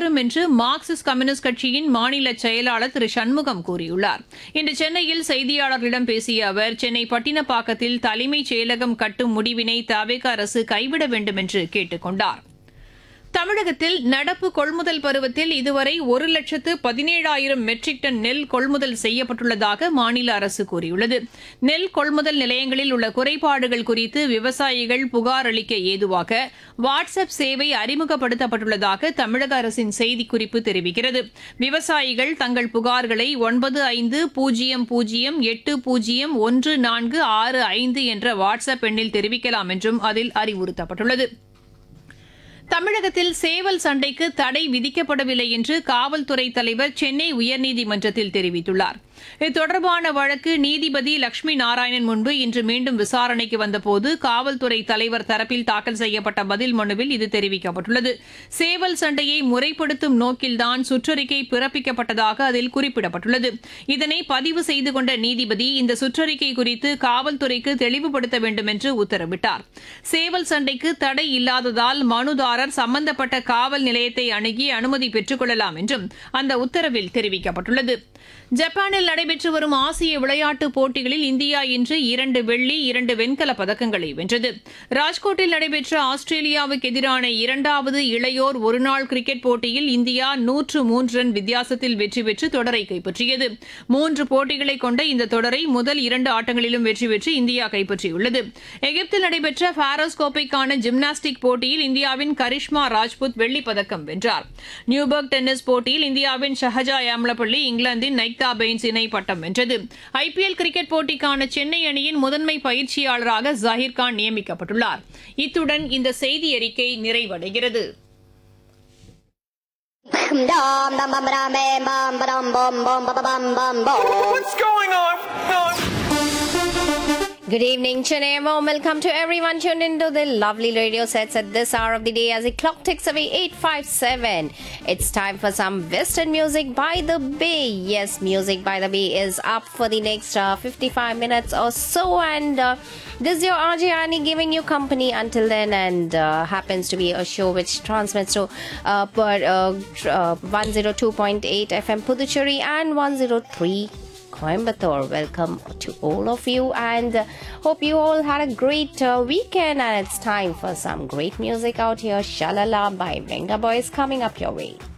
நடைபெறும் என்று Marxist communist கட்சியின் மாநில செயலாளர் திரு சண்முகம் கூறியுள்ளார் இன்று சென்னையில் செய்தியாளர்களிடம் பேசிய அவர் சென்னை பட்டினப்பாக்கத்தில் தலைமைச் செயலகம் கட்டும் முடிவினை தவேக அரசு கைவிட வேண்டும் என்று கேட்டுக் கொண்டார் தமிழகத்தில் நடப்பு கொள்முதல் பருவத்தில் இதுவரை ஒரு லட்சத்து பதினேழாயிரம் மெட்ரிக் டன் நெல் கொள்முதல் செய்யப்பட்டுள்ளதாக மாநில அரசு கூறியுள்ளது நெல் கொள்முதல் நிலையங்களில் உள்ள குறைபாடுகள் குறித்து விவசாயிகள் புகார் அளிக்க ஏதுவாக வாட்ஸ்அப் சேவை அறிமுகப்படுத்தப்பட்டுள்ளதாக தமிழக அரசின் செய்திக்குறிப்பு தெரிவிக்கிறது விவசாயிகள் தங்கள் புகார்களை ஒன்பது ஐந்து பூஜ்ஜியம் பூஜ்ஜியம் எட்டு பூஜ்ஜியம் ஒன்று நான்கு ஆறு ஐந்து என்ற வாட்ஸ்அப் எண்ணில் தெரிவிக்கலாம் என்றும் அதில் அறிவுறுத்தப்பட்டுள்ளது தமிழகத்தில் சேவல் சண்டைக்கு தடை விதிக்கப்படவில்லை என்று காவல்துறை தலைவர் சென்னை உயர்நீதிமன்றத்தில் தெரிவித்துள்ளார் இது தொடர்பான வழக்கு நீதிபதி லட்சுமி நாராயணன் முன்பு இன்று மீண்டும் விசாரணைக்கு வந்தபோது காவல்துறை தலைவர் தரப்பில் தாக்கல் செய்யப்பட்ட பதில் மனுவில் இது தெரிவிக்கப்பட்டுள்ளது சேவல் சண்டையை முறைப்படுத்தும் நோக்கில்தான் சுற்றறிக்கை பிறப்பிக்கப்பட்டதாக அதில் குறிப்பிடப்பட்டுள்ளது இதனை பதிவு செய்து கொண்ட நீதிபதி இந்த சுற்றறிக்கை குறித்து காவல்துறைக்கு தெளிவுபடுத்த வேண்டும் என்று உத்தரவிட்டார் சேவல் சண்டைக்கு தடை இல்லாததால் மனுதாரர் சம்பந்தப்பட்ட காவல் நிலையத்தை அணுகி அனுமதி பெற்றுக் கொள்ளலாம் என்றும் அந்த உத்தரவில் தெரிவிக்கப்பட்டுள்ளது ஜப்பானில் நடைபெற்று வரும் ஆசிய விளையாட்டுப் போட்டிகளில் இந்தியா இன்று இரண்டு வெள்ளி இரண்டு வெண்கலப் பதக்கங்களை வென்றது ராஜ்கோட்டில் நடைபெற்ற ஆஸ்திரேலியாவுக்கு எதிரான இரண்டாவது இளையோர் ஒருநாள் கிரிக்கெட் போட்டியில் இந்தியா நூற்று மூன்று ரன் வித்தியாசத்தில் வெற்றி பெற்று தொடரை கைப்பற்றியது மூன்று போட்டிகளை கொண்ட இந்த தொடரை முதல் இரண்டு ஆட்டங்களிலும் வெற்றி பெற்று இந்தியா கைப்பற்றியுள்ளது எகிப்தில் நடைபெற்ற பாரஸ் கோப்பைக்கான ஜிம்னாஸ்டிக் போட்டியில் இந்தியாவின் கரிஷ்மா ராஜ்புத் வெள்ளிப் பதக்கம் வென்றார் நியூபர்க் டென்னிஸ் போட்டியில் இந்தியாவின் ஷஹஜா யாம்லப்பள்ளி இங்கிலாந்தின் நைக்தா பெயின்ஸ் இணை பட்டம் வென்றது ஐபிஎல் கிரிக்கெட் போட்டிக்கான சென்னை அணியின் முதன்மை பயிற்சியாளராக ஜாகிர் கான் நியமிக்கப்பட்டுள்ளார் இத்துடன் இந்த செய்தி அறிக்கை நிறைவடைகிறது Dum dum bum dum bam bum ba-dum bum bum ba ba bum bum bum. What's going on? Good evening, Chennai. and warm welcome to everyone tuned into the lovely radio sets at this hour of the day as the clock ticks away 857. It's time for some Western music by the Bay. Yes, music by the Bay is up for the next uh, 55 minutes or so, and uh, this is your RJ Ani giving you company until then, and uh, happens to be a show which transmits to uh, per, uh, tr- uh, 102.8 FM Puducherry and 103. Coimbatore. Welcome to all of you and uh, hope you all had a great uh, weekend and it's time for some great music out here. Shalala by Venga Boys coming up your way.